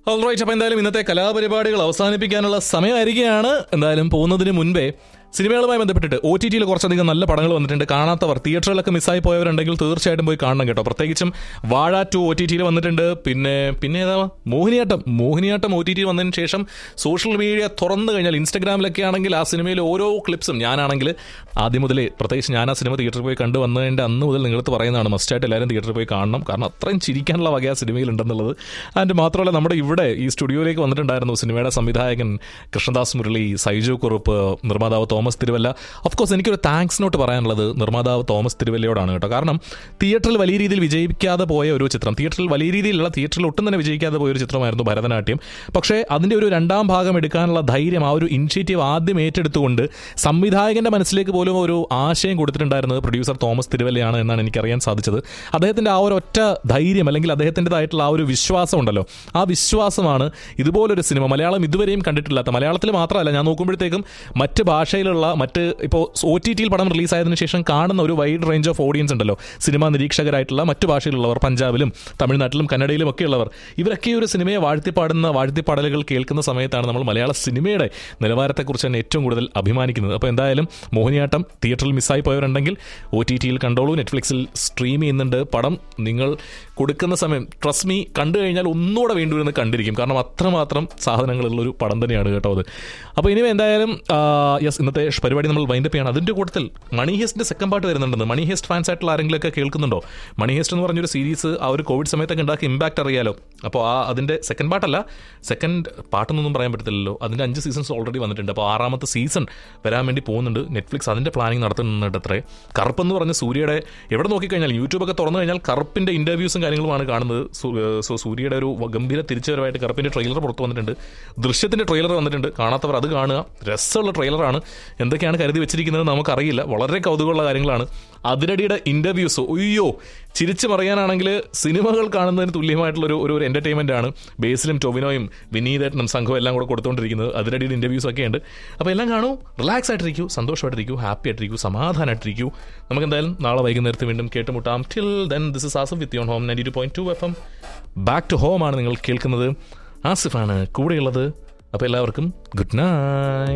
alright അപ്പോൾ എന്തായാലും ഇന്നത്തെ കലാപരിപാടികൾ അവസാനിപ്പിക്കാനുള്ള സമയമായിരിക്കുകയാണ് എന്തായാലും പോകുന്നതിന് മുൻപേ സിനിമകളുമായി ബന്ധപ്പെട്ടിട്ട് ഒ ടി ടിയിൽ കുറച്ചധികം നല്ല പടങ്ങൾ വന്നിട്ടുണ്ട് കാണാത്തവർ തിയേറ്ററിലൊക്കെ മിസ്സായി പോയവരുണ്ടെങ്കിൽ തീർച്ചയായിട്ടും പോയി കാണണം കേട്ടോ പ്രത്യേകിച്ചും വാഴ ടു ഒ ടി ടിയിൽ വന്നിട്ടുണ്ട് പിന്നെ പിന്നെ ഏതാ Mohiniyattam Mohiniyattam O T T വന്നതിന് ശേഷം സോഷ്യൽ മീഡിയ തുറന്നു കഴിഞ്ഞാൽ ഇൻസ്റ്റഗ്രാമിലൊക്കെ ആണെങ്കിൽ ആ സിനിമയിലെ ഓരോ ക്ലിപ്സും ഞാനാണെങ്കിൽ ആദ്യം മുതലേ പ്രത്യേകിച്ച് ഞാൻ ആ സിനിമ തിയേറ്ററിൽ പോയി കണ്ടു വന്നതിൻ്റെ അന്ന് മുതൽ നിങ്ങളടുത്ത് പറയുന്നതാണ് മസ്റ്റായിട്ട് എല്ലാവരും തിയേറ്ററിൽ പോയി കാണണം കാരണം അത്രയും ചിരിക്കാനുള്ള വക ആ സിനിമയിൽ ഉണ്ടെന്നുള്ളത് അതിൻ്റെ മാത്രമല്ല നമ്മുടെ ഇവിടെ ഈ സ്റ്റുഡിയോയിലേക്ക് വന്നിട്ടുണ്ടായിരുന്നു സിനിമയുടെ സംവിധായകൻ കൃഷ്ണദാസ് മുരളി സൈജു കുറുപ്പ് നിർമ്മാതാവ് തോമസ് തിരുവല്ല ഓഫ്കോഴ്സ് എനിക്കൊരു താങ്ക്സ് നോട്ട് പറയാനുള്ളത് നിർമ്മാതാവ് തോമസ് തിരുവല്ലയോടാണ് കേട്ടോ കാരണം തിയേറ്ററിൽ വലിയ രീതിയിൽ വിജയിക്കാതെ പോയ ഒരു ചിത്രം തിയേറ്ററിൽ വലിയ രീതിയിലുള്ള തിയേറ്ററിൽ ഒട്ടും തന്നെ വിജയിക്കാതെ പോയ ഒരു ചിത്രമായിരുന്നു ഭരതനാട്യം പക്ഷേ അതിൻ്റെ ഒരു രണ്ടാം ഭാഗം എടുക്കാനുള്ള ധൈര്യം ആ ഒരു ഇനിഷ്യേറ്റീവ് ആദ്യം ഏറ്റെടുത്തുകൊണ്ട് സംവിധായകന്റെ മനസ്സിലേക്ക് പോലും ഒരു ആശയം കൊടുത്തിട്ടുണ്ടായിരുന്നത് പ്രൊഡ്യൂസർ തോമസ് തിരുവല്ലയാണ് എന്നാണ് എനിക്കറിയാൻ സാധിച്ചത് അദ്ദേഹത്തിന്റെ ആ ഒരു ഒറ്റ ധൈര്യം അല്ലെങ്കിൽ അദ്ദേഹത്തിൻ്റെതായിട്ടുള്ള ആ ഒരു വിശ്വാസം ഉണ്ടല്ലോ ആ വിശ്വാസമാണ് ഇതുപോലൊരു സിനിമ മലയാളം ഇതുവരെയും കണ്ടിട്ടില്ലാത്ത മലയാളത്തിൽ മാത്രമല്ല ഞാൻ നോക്കുമ്പോഴത്തേക്കും മറ്റ് ഭാഷയിലുള്ള മറ്റ് ഇപ്പോൾ ഒ ടി ടിയിൽ പടം റിലീസായതിനു ശേഷം കാണുന്ന ഒരു വൈഡ് റേഞ്ച് ഓഫ് ഓഡിയൻസ് ഉണ്ടല്ലോ സിനിമാ നിരീക്ഷകരായിട്ടുള്ള മറ്റു ഭാഷയിലുള്ളവർ പഞ്ചാബിലും തമിഴ്നാട്ടിലും കന്നഡയിലും ഒക്കെ ഉള്ളവർ ഇവരൊക്കെ ഈ ഒരു സിനിമയെ വാഴ്ത്തിപ്പാടുന്ന വാഴ്ത്തിപ്പാടലുകൾ കേൾക്കുന്ന സമയത്താണ് നമ്മൾ മലയാള സിനിമയുടെ നിലവാരത്തെക്കുറിച്ച് തന്നെ ഏറ്റവും കൂടുതൽ അഭിമാനിക്കുന്നത് അപ്പോൾ എന്തായാലും മോഹിനിയാട്ടം തിയേറ്ററിൽ മിസ്സായി പോയവരുണ്ടെങ്കിൽ ഒ ടി ടിയിൽ കണ്ടോളൂ നെറ്റ്ഫ്ലിക്സിൽ സ്ട്രീം ചെയ്യുന്നുണ്ട് പടം നിങ്ങൾ കൊടുക്കുന്ന സമയം ട്രസ്റ്റ് മീ കണ്ടു കഴിഞ്ഞാൽ ഒന്നുകൂടെ വീണ്ടും ഇരുന്ന് കണ്ടിരിക്കും കാരണം അത്രമാത്രം സാധനങ്ങളുള്ള ഒരു പടം തന്നെയാണ് കേട്ടോ അത് അപ്പോൾ ഇനി എന്തായാലും യെസ് ഇന്നത്തെ പരിപാടി നമ്മൾ വൈൻഡപ്പ് ചെയ്യണം അതിൻ്റെ കൂട്ടത്തിൽ മണി ഹേസ്റ്റിൻ്റെ സെക്കൻഡ് പാർട്ട് വരുന്നുണ്ടെന്ന് മണി ഹേസ്റ്റ് ഫാൻസ് ആയിട്ടുള്ള ആരെങ്കിലുമൊക്കെ കേൾക്കുന്നുണ്ടോ മണി ഹേസ്റ്റ് എന്ന് പറഞ്ഞൊരു സീരീസ് ആ ഒരു കോവിഡ് സമയത്തൊക്കെ ഉണ്ടാക്കിയ ഇമ്പാക്റ്റ് അറിയാലോ അപ്പോൾ ആ അതിൻ്റെ സെക്കൻഡ് പാർട്ടല്ല സെക്കൻഡ് പാർട്ടെന്നൊന്നും പറയാൻ പറ്റത്തില്ലല്ലോ അതിൻ്റെ അഞ്ച് സീസൺസ് ഓൾറെഡി വന്നിട്ടുണ്ട് അപ്പോൾ ആറാമത്തെ സീസൺ വരാൻ വേണ്ടി പോകുന്നുണ്ട് നെറ്റ്ഫ്ലിക്സ് അതിൻ്റെ പ്ലാനിങ് നടത്തുന്നുണ്ട് അത്രേ കറുപ്പെന്ന് പറഞ്ഞ സൂര്യയുടെ എവിടെ നോക്കിക്കഴിഞ്ഞാൽ യൂട്യൂബൊക്കെ തുറന്നു കഴിഞ്ഞാൽ കറുപ്പിൻ്റെ ഇൻ്റർവ്യൂസും കാര്യങ്ങളുമാണ് കാണുന്നത് സോ സൂര്യയുടെ ഒരു ഗംഭീര തിരിച്ചുവരവായിട്ട് കറുപ്പിൻ്റെ ട്രെയിലർ പുറത്ത് വന്നിട്ടുണ്ട് ദൃശ്യത്തിൻ്റെ ട്രെയിലർ വന്നിട്ടുണ്ട് കാണാത്തവർ അത് കാണുക രസമുള്ള ട്രെയിലറാണ് എന്തൊക്കെയാണ് കരുതി വെച്ചിരിക്കുന്നത് നമുക്കറിയില്ല വളരെ കൗതുകമുള്ള കാര്യങ്ങളാണ് അതിരടിയുടെ ഇൻ്റർവ്യൂസ് ഒയ്യോ ചിരിച്ചു പറയാനാണെങ്കിൽ സിനിമകൾ കാണുന്നതിന് തുല്യമായിട്ടുള്ള ഒരു ഒരു എൻ്റർടൈൻമെൻ്റ് ആണ് ബേസിലും ടൊവിനോയും വിനീതേട്ടനും സംഘവും എല്ലാം കൂടെ കൊടുത്തുകൊണ്ടിരിക്കുന്നത് അതിരടിയുടെ ഇൻ്റർവ്യൂസ് ഒക്കെ ഉണ്ട് അപ്പോൾ എല്ലാം കാണൂ റിലാക്സ് ആയിട്ടിരിക്കൂ സന്തോഷമായിട്ടിരിക്കൂ ഹാപ്പി ആയിട്ടിരിക്കൂ സമാധാനമായിട്ടിരിക്കൂ നമുക്ക് എന്തായാലും നാളെ വൈകുന്നേരത്ത് വീണ്ടും കേട്ടുമുട്ടാം till then this is Asif with യോൺ home ninety two point two F M back to home ആണ് നിങ്ങൾ കേൾക്കുന്നത് ആസിഫാണ് കൂടെയുള്ളത് അപ്പോൾ എല്ലാവർക്കും ഗുഡ് നൈറ്റ്